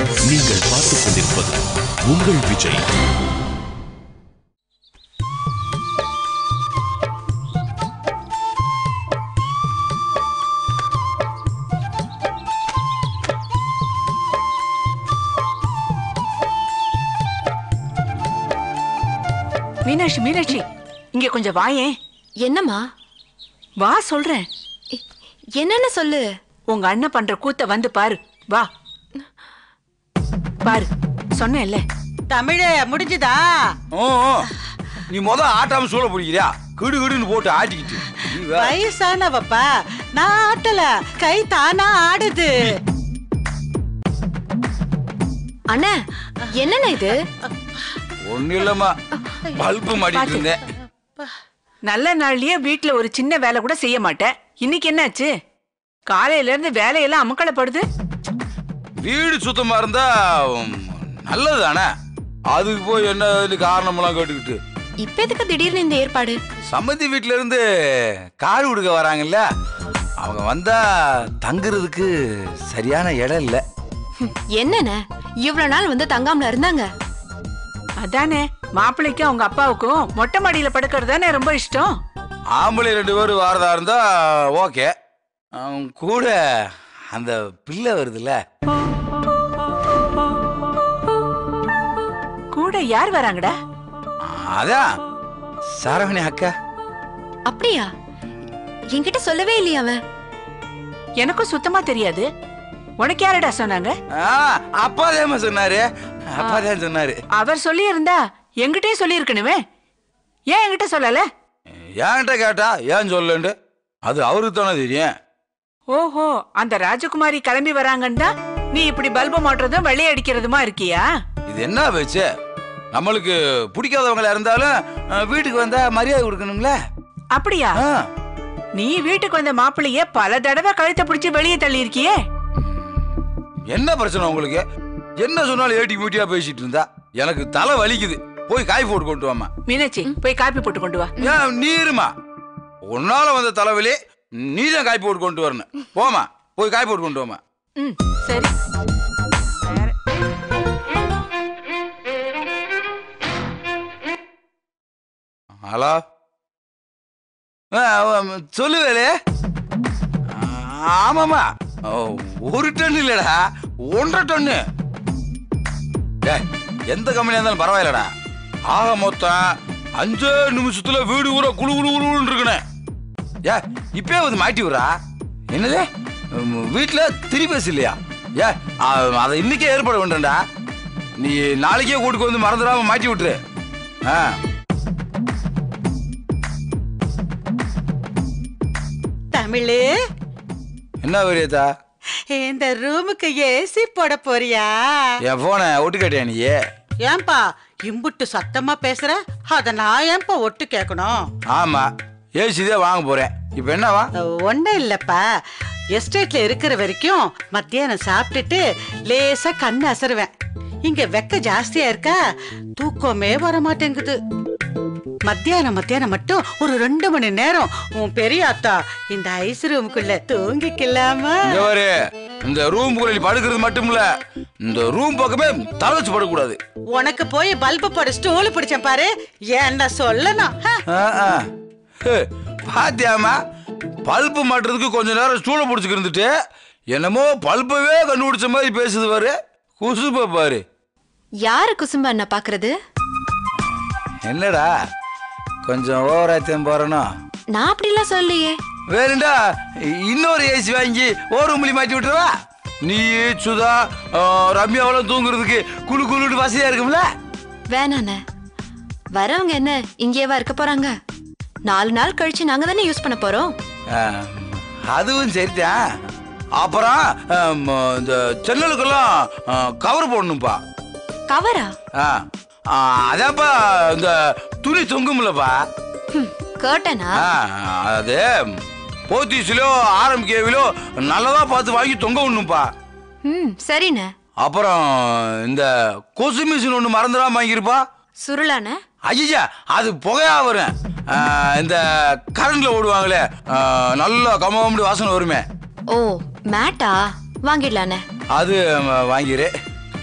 நீங்கள் பார்த்துக் கொண்டிருப்பது உங்கள் விஜய் மீனாட்சி மீனாட்சி இங்க கொஞ்சம் வாயேன் என்னம்மா வா சொல்றேன் எ- என்னன்னு சொல்லு உங்க அண்ணன் பண்ற கூத்த வந்து பாரு வா பாரு சொன்னேன்ல தமிழே முடிஞ்சுதா ஓ ஓ. நீ முத ஆட்டாம சூழ பிடிக்கிறியா கிடு கிடுன்னு போட்டு ஆட்டிக்கிட்டு நீ வே- வயசானவப்பா நான் ஆட்டல கை தானா ஆடுது அண்ணா என்னண்ணா இது ஒண்ணு இல்லம்மா பல்பு மாட்டிட்டு இருந்தேன் நல்ல நாள்லயே வீட்ல ஒரு சின்ன வேலை கூட செய்ய மாட்டேன் இன்னைக்கு என்னாச்சு காலையில இருந்து வேலையெல்லாம் அமுக்கலப்படுது வீடு சுத்தமா இருந்தா உம், நல்லது தானே அதுக்கு போய் என்ன இது காரணமெல்லாம் கேட்டுக்கிட்டு இப்ப எதுக்கு திடீர்னு இந்த ஏற்பாடு சம்மந்தி வீட்ல இருந்து கார் கொடுக்க வராங்கல்ல அவங்க வந்தா தங்குறதுக்கு சரியான இடம் இல்லை என்னண்ணே இவ்வளவு நாள் வந்து தங்காமல இருந்தாங்க அதானே மாப்பிள்ளைக்கும் அவங்க அப்பாவுக்கும் மொட்டை மாடியில படுக்கிறது தானே ரொம்ப இஷ்டம் ஆம்பளை ரெண்டு பேரும் வாரதா இருந்தா ஓகே கூட அந்த பிள்ளை வருதுல்ல கூட யார் வராங்கடா அதான் சரவணி அக்கா அப்படியா என்கிட்ட சொல்லவே இல்லையா அவன் எனக்கும் சுத்தமா தெரியாது உனக்கு யாரடா சொன்னாங்க ஆ, அப்பா தான் சொன்னாரு அப்பா தான் சொன்னாரு அவர் சொல்லி இருந்தா என்கிட்டயே சொல்லி இருக்கணுமே ஏன் என்கிட்ட சொல்லல என்கிட்ட கேட்டா ஏன் சொல்லண்டு அது அவருக்கு தானே தெரியும் ஓஹோ அந்த ராஜகுமாரி கிளம்பி வராங்கன்னா நீ இப்படி பல்பு மாட்டுறதும் வெள்ளை அடிக்கிறதுமா இருக்கியா இது என்ன பேச்சு நம்மளுக்கு பிடிக்காதவங்களா இருந்தாலும் அஹ், வீட்டுக்கு வந்தா மரியாதை கொடுக்கணுங்களே அப்படியா ஆ, நீ வீட்டுக்கு வந்த மாப்பிள்ளைய பல தடவை கழுத்தை பிடிச்சு வெளியே தள்ளி இருக்கியே என்ன பிரச்சனை உங்களுக்கு என்ன சொன்னாலும் ஏட்டி மூட்டியா பேசிட்டு இருந்தா எனக்கு தலை வலிக்குது போய் காய் போட்டு கொண்டு வாமா மீனாட்சி போய் காப்பி போட்டு கொண்டு வா ஏன் நீருமா உன்னால வந்த தலைவலி நீ தான் காய் போட்டு கொண்டு வரணும் போமா போய் காய் போட்டு கொண்டு வாமா ம் சரி வேற. ஹலோ ஆ, ஆ, சொல்லு வேலு ஆ, ஆமாம்மா ஓ, ஒரு டன் இல்லடா ஒன்றரை டன்னு டேய், எந்த கம்பெனியா இருந்தாலும் பரவாயில்லடா ஆக மொத்தம் அஞ்சே நிமிஷத்துல வீடு ஊற குழு குழு குழுன்னு இருக்குனே ஏ இப்பயே வந்து மாட்டி விடுறா என்னது உம், வீட்டுல திரிபேஸ் இல்லையா ஏ ஆ, அதை இன்னைக்கே ஏற்பாடு பண்றேன்டா நீ நாளைக்கே கூட்டுக்கு வந்து மறந்துடாம மாட்டி விட்டுரு ஆ தமிழு என்ன வரியதா இந்த ரூமுக்கு ஏசி போட போறியா என் போனை ஒட்டு கேட்டியா நீ ஏன்பா இம்புட்டு சத்தமா பேசுற அத நான் ஏன்பா ஒட்டு கேட்கணும் ஆமா ஏசி தான் வாங்க போறேன் இப்போ என்னவா ஒன்னும் இல்லப்பா எஸ்டேட்ல இருக்கிற வரைக்கும் மத்தியானம் சாப்பிட்டுட்டு லேசா கண்ணு அசருவேன் இங்க வெக்க ஜாஸ்தியா இருக்கா தூக்கமே வர மாட்டேங்குது மத்தியானம் மத்தியானம் மட்டும் ஒரு ரெண்டு மணி நேரம் உன் பெரிய அத்தா இந்த ஐஸ் ரூமுக்குள்ள தூங்கிக்கலாமா இங்க பாரு இந்த ரூம் குள்ள படுக்கிறது மட்டும் இல்ல இந்த ரூம் பக்கமே தலை வச்சு படக்கூடாது உனக்கு போய் பல்பு போட ஸ்டூல் பிடிச்சேன் பாரு என்ன சொல்லணும் ஹ. ஆ, ஆ. ஹே, பாத்தியாமா பல்பு மாட்டுறதுக்கு கொஞ்ச நேரம் ஸ்டூலை பிடிச்சிக்கு இருந்துட்டு என்னமோ பல்பவே கண்டுபிடிச்ச மாதிரி பேசுது பாரு குசுப்ப பாரு யாரு குசும்ப அண்ணா பாக்குறது என்னடா கொஞ்சம் ஓவராத்தியம் போறனோ நான் அப்படிலாம் சொல்லலையே வேணுண்டா இன்னொரு ஏசி வாங்கி ஒரு ரூம்லி மாட்டி விட்டுருவா நீ சுதா ஆ, ரம்யாவெல்லாம் தூங்குறதுக்கு குளு குளுன்னு வசதியா இருக்கும்ல வேணாண்ணே வரவங்க என்ன இங்கேவா இருக்க போறாங்க நாலு நாள் கழிச்சு நாங்க தானே யூஸ் பண்ண போறோம் ஆ, அதுவும் சரிதான் அப்புறம் ஆம், இந்த சென்னலுக்கெல்லாம் கவர் போடணும்ப்பா கவரா ஆ, ஆ, அதான்ப்பா இந்த துணி தொங்கும்லப்பா கேட்டனா ஆ, அது போத்தீஸ்லோ ஆரம்பிக்கவிலோ நல்லதா பார்த்து வாங்கி தொங்க விடணும்ப்பா ம் சரிண்ணே அப்புறம் இந்த கொசு மிஷின் ஒன்று மறந்துடாம வாங்கியிருப்பா சுருளாண்ணே ஐயா அது புகையா வரும் ஆ, இந்த கரண்ட்ல ஓடுவாங்களே ஆ, நல்லா கமகமடி வாசனை வருமே ஓ மேட்டா வாங்கிடலாண்ணே அது ம, வாங்கிரு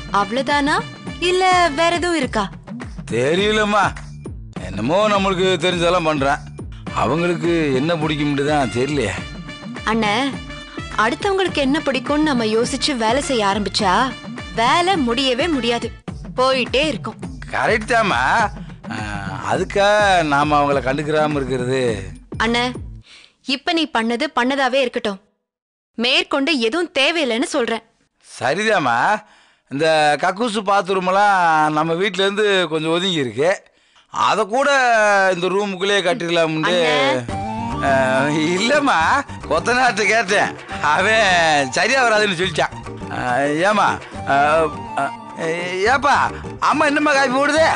அவ்வளவுதானா இல்ல வேற எதுவும் இருக்கா தெரியலம்மா என்னமோ நம்மளுக்கு தெரிஞ்சதெல்லாம் பண்றேன் அவங்களுக்கு என்ன பிடிக்கும்னு தான் தெரியலையே அண்ணே அடுத்தவங்களுக்கு என்ன பிடிக்கும்னு நம்ம யோசிச்சு வேலை செய்ய ஆரம்பிச்சா வேலை முடியவே முடியாது போயிட்டே இருக்கும் கரெக்ட் தாம்மா ஆஹ், அதுக்காக நாம அவங்கள கண்டுக்கிறாம இருக்கிறது அண்ணே இப்ப நீ பண்ணது பண்ணதாவே இருக்கட்டும் மேற்கொண்டு எதுவும் தேவையில்லைன்னு சொல்றேன் சரிதாம்மா இந்த கக்கூசு பாத்ரூமெல்லாம் நம்ம வீட்ல இருந்து கொஞ்சம் ஒதுங்கி இருக்கு அதை கூட இந்த ரூமுக்குள்ளேயே கட்டிடலாம்னு ஆஹ், இல்லைம்மா கொத்த நாட்டு கேட்டேன் அவன் சரியா வராதுன்னு சொல்லிட்டான் ஆஹ், ஏம்மா ஆஹ், ஆஹ், ஏப்பா அம்மா என்னம்மா காப்பி போடுதே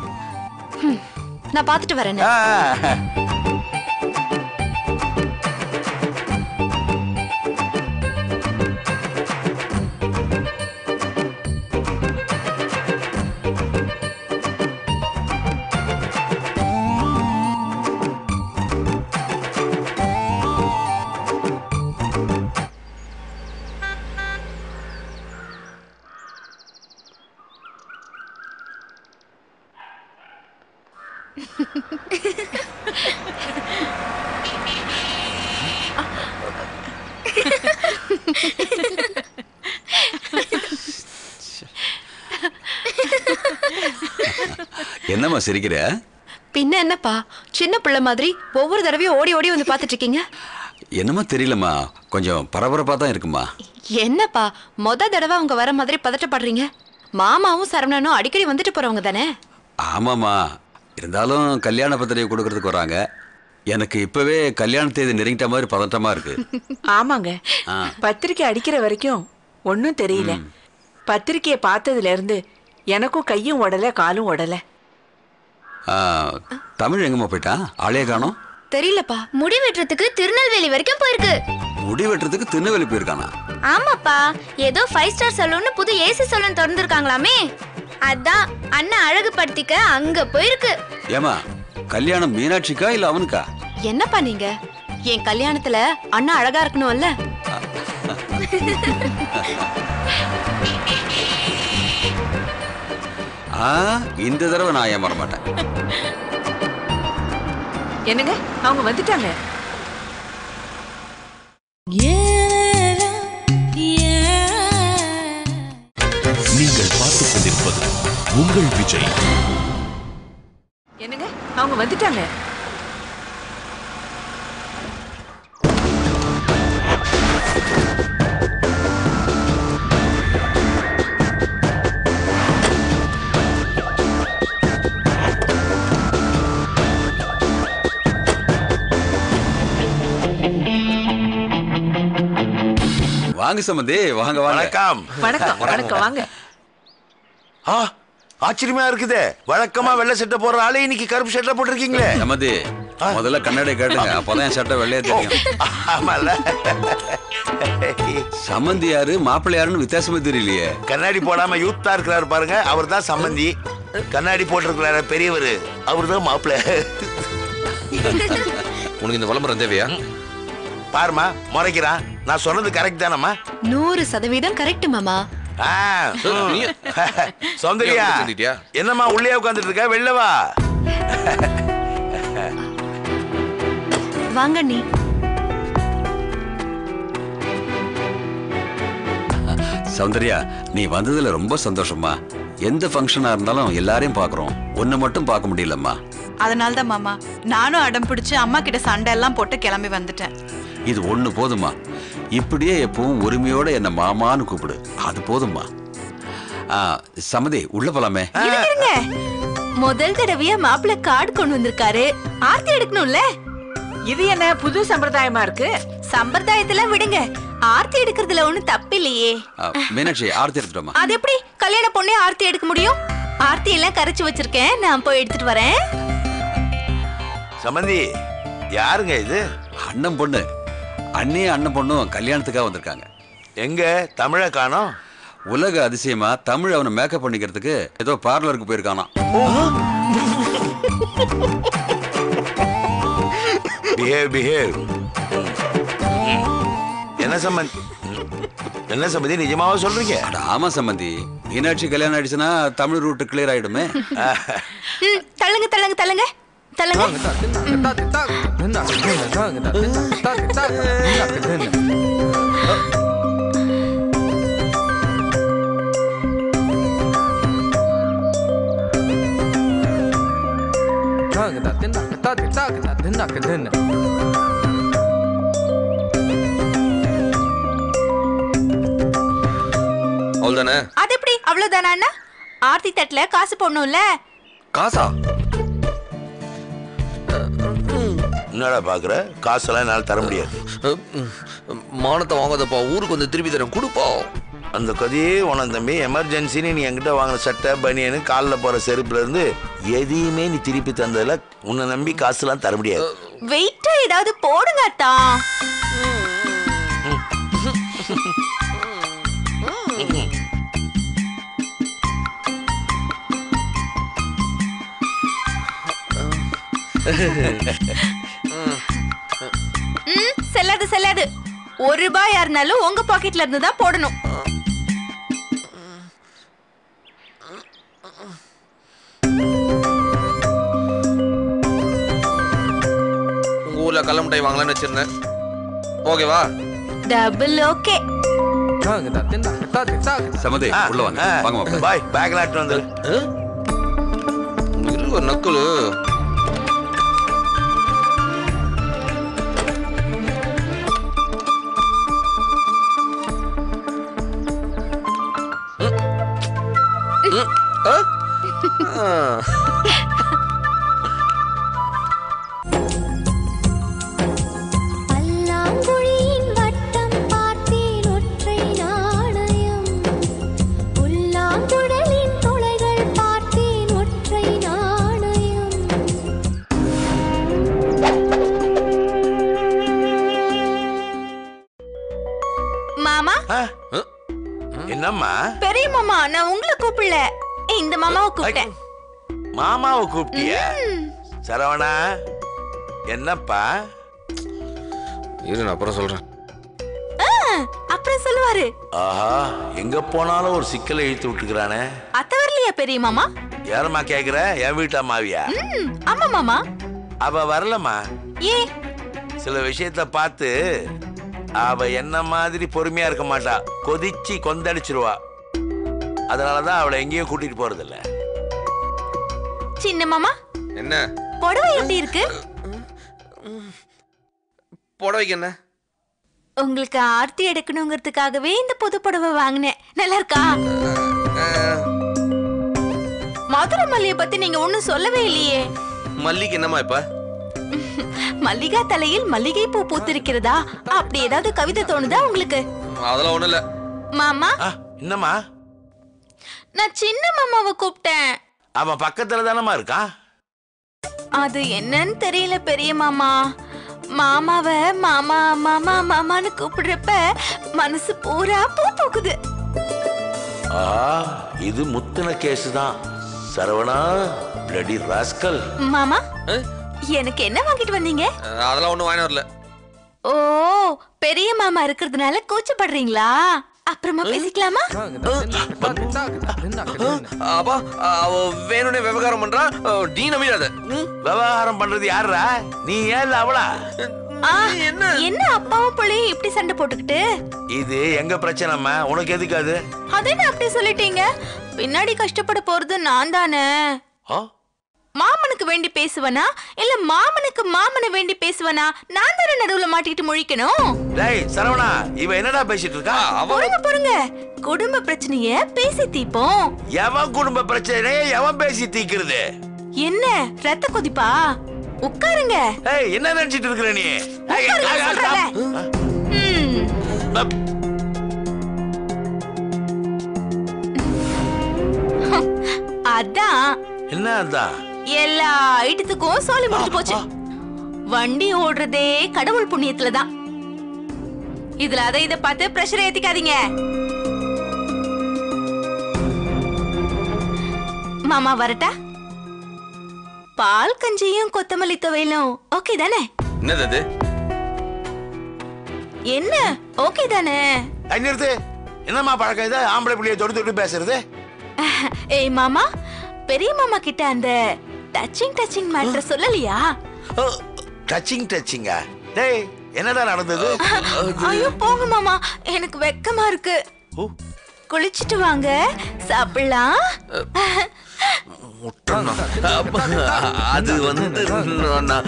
நான் பாத்துட்டு வரேன் ஆ என்னம்மா சிரிக்கிற பின்ன என்னப்பா சின்ன பிள்ளை மாதிரி ஒவ்வொரு தடவையும் ஓடி ஓடி வந்து பாத்துட்டு இருக்கீங்க என்னம்மா தெரியலம்மா கொஞ்சம் பரபரப்பா தான் இருக்குமா என்னப்பா மொத தடவை அவங்க வர மாதிரி பதட்டப்படுறீங்க மாமாவும் சரவணனும் அடிக்கடி வந்துட்டு போறவங்க தானே ஆமாம்மா இருந்தாலும் கல்யாண பத்திரிகை கொடுக்கறதுக்கு வராங்க எனக்கு இப்பவே கல்யாண தேதி நெருங்கிட்ட மாதிரி பதட்டமா இருக்கு ஆமாங்க ஆ. பத்திரிக்கை அடிக்கிற வரைக்கும் ஒன்றும் தெரியல பத்திரிக்கையை பார்த்ததுல இருந்து எனக்கும் கையும் உடல காலும் உடல ஆ, தமிழ் எங்கம்மா போயிட்டா ஆளே காணோம் தெரியலப்பா முடி வெட்டுறதுக்கு திருநெல்வேலி வரைக்கும் போயிருக்கு முடி வெட்டுறதுக்கு திருநெல்வேலி போயிருக்கானா ஆமாப்பா ஏதோ ஃபைவ் ஸ்டார் சலூன்னு புது ஏசி சலூன் திறந்திருக்காங்களாமே அதான் அண்ணன் அழகுபடுத்திக்க அங்க போயிருக்கு ஏமா கல்யாணம் மீனாட்சிக்கா இல்ல அவனுக்கா என்னப்பா நீங்க என் கல்யாணத்துல அண்ணா அழகா இருக்கணும்ல ஆ இந்த தடவை நான் ஏமாற மாட்டேன் என்னங்க அவங்க வந்துட்டாங்க நீங்கள் பார்த்துக் கொண்டிருப்பது உங்கள் விஜய் என்னங்க அவங்க வந்துட்டாங்க வாங்க சம்பந்தி வாங்க வாங்க வணக்கம் வணக்கம் வணக்கம் வாங்க ஆ ஆச்சரியமா இருக்குதே வழக்கமா வெள்ளை சட்டை போடுற ஆளே இன்னைக்கு கருப்பு சட்டை போட்டிருக்கீங்களே சம்மந்தி முதல்ல கண்ணாடி கேட்டுங்க அப்பதான் என் சட்டை வெள்ளையா தெரியும் ஆமால சம்மந்தி யாரு மாப்பிள்ளை யாருன்னு வித்தியாசமே தெரியலையே கண்ணாடி போடாம யூத்தா இருக்கிறாரு பாருங்க அவர் தான் சம்மந்தி கண்ணாடி போட்டிருக்கிறாரு பெரியவர் அவர் தான் மாப்பிள்ள உனக்கு இந்த விளம்பரம் தேவையா பாருமா முறைக்கிறான் நான் சொன்னது கரெக்ட் தானம்மா நூறு சதவீதம் கரெக்ட் மாமா ஆ, ம். நீ- சௌந்தர்யா நீ உட்கார்ந்துட்டியா? என்னம்மா உள்ளே உட்காந்துட்டு இருக்க வெளில வா வாங்க நீ சௌந்தர்யா நீ வந்ததுல ரொம்ப சந்தோஷமா எந்த ஃபங்க்ஷனா இருந்தாலும் எல்லாரையும் பாக்குறோம் ஒன்னு மட்டும் பார்க்க முடியலம்மா அதனால தான் மாமா நானும் அடம் பிடிச்சு அம்மா கிட்ட சண்டை எல்லாம் போட்டு கிளம்பி வந்துட்டேன் இது ஒண்ணு போதுமா இப்படியே எப்பவும் உரிமையோட என்ன மாமான்னு கூப்பிடு அது போதும்மா ஆ, சம்மதி உள்ள போலாமே இருங்க முதல் தடவையா மாப்பிள்ள கார்டு கொண்டு வந்திருக்காரு ஆர்த்தி எடுக்கணும்ல இது என்ன புது சம்பிரதாயமா இருக்கு சம்பிரதாயத்துல விடுங்க ஆர்த்தி எடுக்கிறதுல ஒண்ணும் தப்பு இல்லையே ஆ, மீனாட்சி ஆர்த்தி எடுத்துட்டோமா அது எப்படி கல்யாண பொண்ணே ஆர்த்தி எடுக்க முடியும் ஆர்த்தி எல்லாம் கரைச்சு வச்சிருக்கேன் நான் போய் எடுத்துட்டு வரேன் சம்மந்தி யாருங்க இது அண்ணன் பொண்ணு அண்ணியும் அண்ணன் பொண்ணும் கல்யாணத்துக்காக வந்திருக்காங்க எங்க தமிழ காணோம் உலக அதிசயமா தமிழ் அவனை மேக்கப் பண்ணிக்கிறதுக்கு ஏதோ பார்லருக்கு போயிருக்கானாம் பிஹேவ் பிஹேவ் என்ன சம்மந்தி என்ன சம்பந்தி நிஜமாவா சொல்றீங்க அட, ஆமா சம்பந்தி மீனாட்சி கல்யாணம் ஆயிடுச்சுன்னா தமிழ் ரூட்டு கிளியர் ஆயிடுமே ம், தள்ளுங்க தள்ளுங்க தள்ளுங்க தள்ளுங்க அவ்வளவுதானே அது எப்படி அவ்வளவுதானா அண்ணா ஆர்த்தி தட்டுல காசு போடணும்ல காசா என்னடா பாக்குற காசெல்லாம் என்னால தர முடியாது மானத்தை வாங்காதப்பா ஊருக்கு வந்து திருப்பி தரேன் கொடுப்பா அந்த கதையே உனக்கு தம்பி எமர்ஜென்சின்னு நீ என்கிட்ட வாங்கின சட்டை பனியனு காலில் போற செருப்புல இருந்து எதையுமே நீ திருப்பி தந்ததுல உன்னை நம்பி காசுலாம் தர முடியாது வெயிட்டா ஏதாவது போடுங்க அத்தா ம் செல்லாது செல்லாது ஒரு ரூபாயா இருந்தாலும் உங்க பாக்கெட்ல இருந்து தான் போடணும் உங்க ஊர்ல கள்ள மிட்டாய் வாங்கலாம்னு வச்சிருந்தேன் ஓகேவா டபுள் ஓகே சமதி உள்ள வாங்க வாங்க மாப்பிள்ளை. பாய் பேக் நாட்டு வந்து இரு ஒரு நக்குலு பல்லாங்குழியின் வட்டம் பார்த்தேன் ஒற்றை நாணயம் புல்லாங்குழலின் துளைகள் பார்த்தேன் ஒற்றை நாணயம் மாமா என்னம்மா பெரிய மாமா நான் உங்களை கூப்பிடல இந்த மாமாவை கூப்பிட்டேன் மாமாவை கூப்பிட்டிய சரவணா என்னப்பா இரு நான் அப்புறம் சொல்றேன் ஆ, அப்புறம் சொல்லுவாரு ஆஹா எங்க போனாலும் ஒரு சிக்கலை இழுத்து விட்டுக்கிறானே அத்தை வரலையா பெரிய மாமா யாரம்மா கேக்குற என் வீட்டு அம்மாவியா ம் ஆமா மாமா அவ வரலம்மா ஏ சில விஷயத்த பார்த்து அவ என்ன மாதிரி பொறுமையா இருக்க மாட்டா கொதிச்சு கொந்தளிச்சிருவா அதனாலதான் அவளை எங்கேயும் கூட்டிட்டு போறதில்ல சின்ன மாமா என்ன புடவை எப்படி இருக்கு புடவைக்கு என்ன உங்களுக்கு ஆர்த்தி எடுக்கணுங்கிறதுக்காகவே இந்த புது புடவை வாங்கினேன் நல்லா இருக்கா மதுரை மல்லிய பத்தி நீங்க ஒண்ணும் சொல்லவே இல்லையே மல்லிக்கு என்னம்மா இப்ப மல்லிகா தலையில் மல்லிகை பூ பூத்திருக்கிறதா அப்படி ஏதாவது கவிதை தோணுதா உங்களுக்கு அதெல்லாம் ஒண்ணும் இல்ல மாமா ஆ, என்னம்மா நான் சின்ன மாமாவை கூப்பிட்டேன் அவன் பக்கத்துல தானம்மா இருக்கான் அது என்னன்னு தெரியல பெரிய மாமா மாமாவை மாமா மாமா மாமான்னு கூப்பிடுறப்ப மனசு பூரா பூ பூக்குது ஆ இது முத்துன கேஸ் தான் சரவணா பிளடி ராஸ்கல் மாமா எனக்கு என்ன வாங்கிட்டு வந்தீங்க அதெல்லாம் ஒண்ணும் வாங்கி வரல ஓ பெரிய மாமா இருக்கிறதுனால கூச்சப்படுறீங்களா அப்புறமா பேசிக்கலாமா அப்பா அவ வேணும்னே விவகாரம் பண்றா நீ நம்பிடாத விவகாரம் பண்றது யாருடா நீ ஏன் இல்ல அவளா ஆ, என்ன அப்பாவும் பிள்ளையும் இப்படி சண்டை போட்டுக்கிட்டு இது எங்க பிரச்சனைம்மா உனக்கு எதுக்கு அது அதென்ன அப்படி சொல்லிட்டீங்க பின்னாடி கஷ்டப்பட போறது நான் தானே ஆ? மாமனுக்கு வேண்டி பேசுவனா இல்ல மாமனுக்கு மாமனை வேண்டி பேசுவனா நான் தானே நடுவுல மாட்டிக்கிட்டு முழிக்கணும் டேய் சரவணா இவ என்னடா பேசிட்டு இருக்கா பொறுங்க பொறுங்க குடும்ப பிரச்சனைய பேசி தீப்போம் எவன் குடும்ப பிரச்சனையை எவன் பேசி தீக்கிறது என்ன ரத்த கொதிப்பா உட்காருங்க ஏய் என்ன நினைச்சிட்டு இருக்கிற நீ ஏய், உட்காருங்க ஆ, ஆ, சொல்றேன்ல. ஆ. ம், அப். அதான் என்ன அதான் எல்லா ஐட்டத்துக்கும் சோலி முடிஞ்சு போச்சு வண்டி ஓடுறதே கடவுள் புண்ணியத்துல தான் இதுல அதை இதை பார்த்து பிரஷர் ஏத்திக்காதீங்க மாமா வரட்டா பால் கஞ்சியும் கொத்தமல்லி துவையலும் ஓகே தானே என்னது அது என்ன ஓகே தானே ஐ, நிறுத்து என்னம்மா பழக்கம் இது ஆம்பளை பிள்ளைய தொட்டு தொட்டு பேசுறது ஏய் மாமா பெரிய மாமா கிட்ட அந்த டச்சிங் டச்சிங் மேட்டர் சொல்லலையா டச்சிங் டச்சிங்கா டேய் என்னடா நடந்தது ஐயோ போங்க மாமா எனக்கு வெக்கமா இருக்கு ஓ. குளிச்சிட்டு வாங்க சாப்பிடலாம் அது வந்து நான்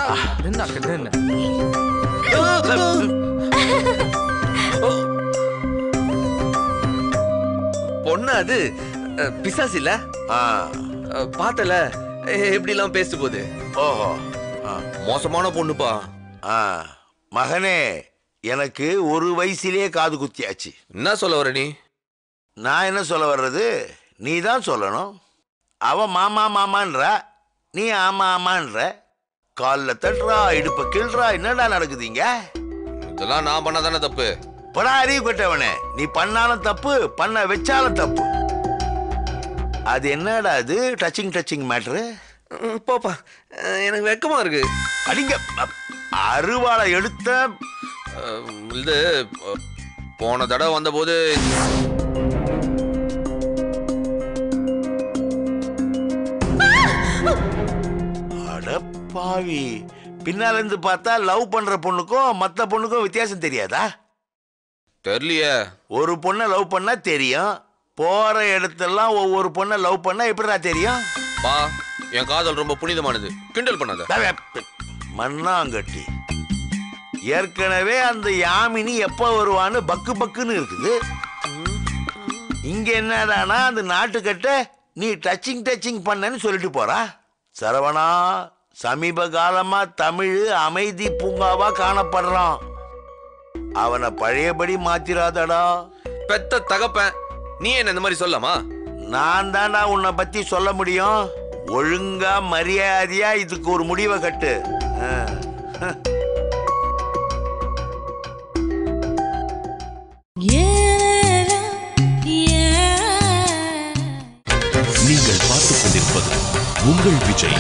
பொண்ணு அது அஹ், பிசாசு இல்ல ஆ, அஹ், பார்த்தல எப்படிலாம் பேசிட்டு போகுது ஓஹோ ஆ, மோசமான பொண்ணுப்பா ஆ. மகனே எனக்கு ஒரு வயசுலயே காது குத்தியாச்சு என்ன சொல்ல வர நீ நான் என்ன சொல்ல வர்றது நீ தான் சொல்லணும் அவ மாமா மாமான்றா நீ ஆமா ஆமான்ற காலில் தட்டுறா இடுப்ப கிள்றா என்னடா நடக்குதுங்க இதெல்லாம் நான் பண்ணாதானே தப்பு படா அறிவு கட்டவனே நீ பண்ணாலும் தப்பு பண்ண வச்சாலும் தப்பு அது என்னடா அது டச்சிங் டச்சிங் மேட்ரு அஹ், போப்பா அஹ், எனக்கு வெக்கமா இருக்கு அடிங்க அ- அருவாளை எடுத்த அஹ், இது அஹ், போன தடவை வந்தபோது அடப்பாவி பின்னால இருந்து பார்த்தா லவ் பண்ற பொண்ணுக்கும் மத்த பொண்ணுக்கும் வித்தியாசம் தெரியாதா தெரியலையே ஒரு பொண்ணை லவ் பண்ணா தெரியும் போற இடத்தெல்லாம் ஒவ்வொரு பொண்ணை லவ் பண்ணா எப்படிடா தெரியும் பா என் காதல் ரொம்ப புனிதமானது கிண்டல் பண்ணாத மண்ணாங்கட்டி ஏற்கனவே அந்த யாமினி எப்ப வருவான்னு பக்கு பக்குன்னு இருக்குது இங்க என்னடானா அந்த நாட்டுக்கட்ட நீ டச்சிங் டச்சிங் பண்ணன்னு சொல்லிட்டு போறா சரவணா சமீப காலமா தமிழ் அமைதி பூங்காவா காணப்படுறான் அவனை பழையபடி மாத்திராதடா பெத்த தகப்பன் நீ என்ன இந்த மாதிரி சொல்லலாமா நான் தான்டா உன்னை பத்தி சொல்ல முடியும் ஒழுங்கா மரியாதையா இதுக்கு ஒரு முடிவை கட்டு ஆ. நீங்கள் பார்த்துக் கொண்டிருப்பது உங்கள் விஜய்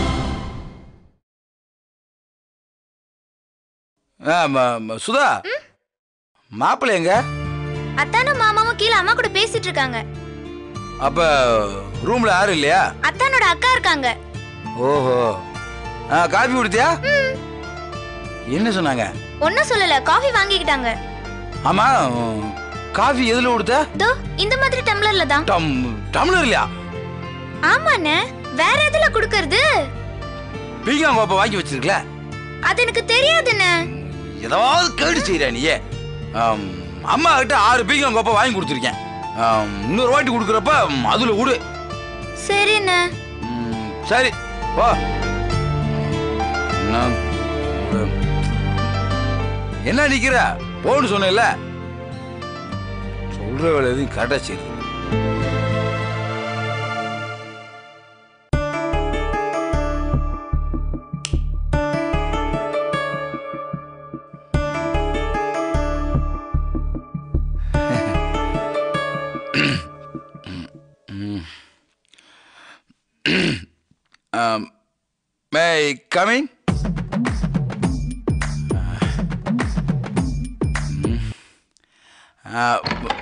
ஆ, ம- ம- சுதா மாப்பிள்ளை எங்க அத்தானும் மாமாவும் கீழே அம்மா கூட பேசிட்டு இருக்காங்க அப்ப ரூம்ல யாரும் இல்லையா அத்தானோட அக்கா இருக்காங்க ஓஹோ ஆ காபி குடித்தியா என்ன சொன்னாங்க ஒன்னும் சொல்லல காஃபி வாங்கிக்கிட்டாங்க ஆமா காஃபி எதுல கொடுத்த தோ இந்த மாதிரி டம்ளர்ல தான் டம் டம்ளர் இல்லையா ஆமாண்ணே வேற எதுல குடுக்கறது பீங்காங் கோப்பை வாங்கி வச்சிருக்கல அது எனக்கு தெரியாதுண்ணே ஏதாவது கேடு செய்யற நீயே ஆம், அம்மா கிட்ட ஆறு பீங்காங் கோப்பை வாங்கி கொடுத்துருக்கேன் ஆம், இன்னொரு வாட்டி கொடுக்குறப்ப ம், அதுல கொடு சரிண்ணே ம், சரி வா என்ன ம், என்ன நிக்கிற போன்னு சொன்னேன்ல சொல்ற வேலை எதுவும் கரெக்டா சரி Um, may I come in? Uh,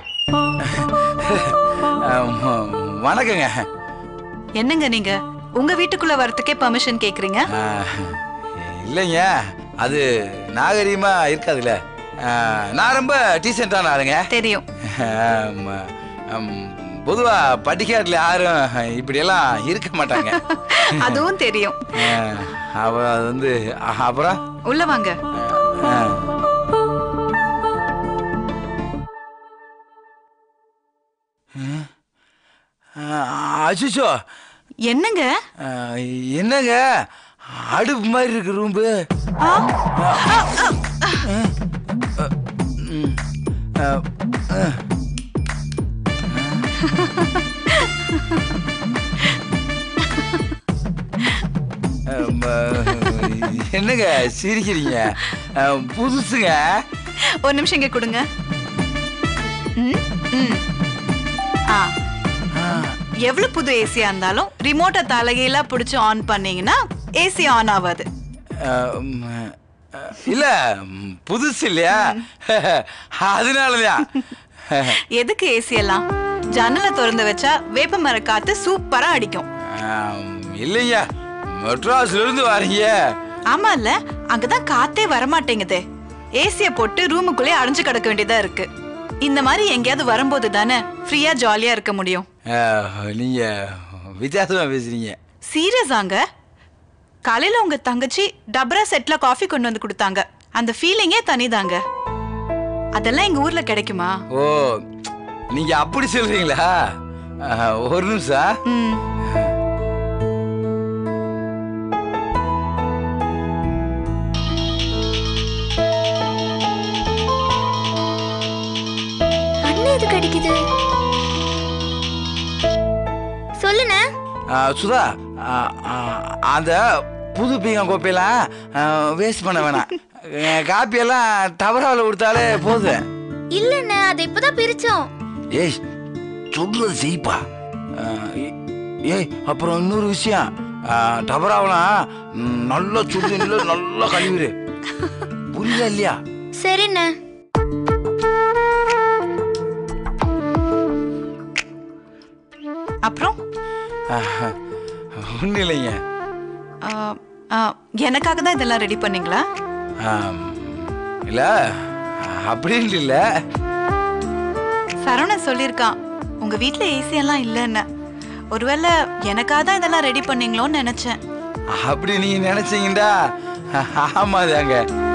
um, வணக்கங்க என்னங்க நீங்க உங்க வீட்டுக்குள்ள வரதுக்கே பெர்மிஷன் கேக்குறீங்க Uh, இல்லைங்க அது நாகரீகமா இருக்காதுல்ல Uh, நான் ரொம்ப டீசெண்டான ஆளுங்க தெரியும் Um, um, பொதுவா பட்டிக்காட்டில் யாரும் இப்படியெல்லாம் இருக்க மாட்டாங்க அதுவும் தெரியும் Uh, அவ அது வந்து அ- அப்புறம் உள்ள வாங்க Uh, அச்சிச்சோ என்னங்க என்னங்க அடுப்பு மாதிரி இருக்கு ரூம்பு ஆ, என்னங்க சிரிக்கிறீங்க அஹ், புதுசுங்க ஒரு நிமிஷம் இங்க கொடுங்க ம், ம். ஆ எவ்வளவு புது ஏசியா இருந்தாலும் ரிமோட்டை தலைகீழா பிடிச்சு ஆன் பண்ணீங்கன்னா ஏசி ஆன் ஆகாது அஹ், ம், அஹ், இல்ல ம், புதுசு இல்லையா அதனாலதான் எதுக்கு ஏசி எல்லாம் ஜன்னலை திறந்து வச்சா வேப்ப மர காத்து சூப்பரா அடிக்கும் ஆம், இல்லைங்க மெட்ராஸ்ல இருந்து வரீங்க ஆமா இல்ல அங்கதான் காத்தே வரமாட்டேங்குதே ஏசிய போட்டு ரூமுக்குள்ளே அடைஞ்சு கிடக்க வேண்டியதா இருக்கு இந்த மாதிரி எங்கேயாவது வரும்போது தானே ஃப்ரீயா ஜாலியா இருக்க முடியும் ஆ, நீங்க வித்தியாசமா பேசுறீங்க சீரியஸாங்க காலையில உங்க தங்கச்சி டப்ரா செட்ல காஃபி கொண்டு வந்து கொடுத்தாங்க அந்த ஃபீலிங்கே தனிதாங்க அதெல்லாம் எங்க ஊர்ல கிடைக்குமா ஓ நீங்க அப்படி சொல்றீங்களா ஆ, ஒரு நிமிஷம் ம் அண்ணன் எது கிடைக்குது சொல்லுண்ணே ஆ, சுதா ஆ, ஆ, அந்த புது பீங்கான் கோப்பையெல்லாம் வேஸ்ட் பண்ண வேணாம் ஆ, காப்பியெல்லாம் டவராவில் கொடுத்தாலே போதும் இல்லண்ணே அதை இப்பதான் பிரிச்சோம் ஏய் சொல்றது செய்ப்பா ஆ, ஏ- ஏய் அப்புறம் இன்னொரு விஷயம் ஆ, டபராவெல்லாம் ம், நல்லா சுடு தண்ணியில நல்லா கழுவிடு புரியுதா இல்லையா சரிண்ணே அப்புறம் ஒன்றும் இல்லைங்க ஆ, ஆ, எனக்காக தான் இதெல்லாம் ரெடி பண்ணீங்களா ஆம், இல்ல அப்படின்ட்டு இல்லை சரவணன் சொல்லியிருக்கான் உங்க வீட்ல ஏசி எல்லாம் இல்லைன்னு ஒருவேளை எனக்காக தான் இதெல்லாம் ரெடி பண்ணீங்களோன்னு நினைச்சேன் அப்படி நீங்க நினைச்சீங்கடா ஆமாதாங்க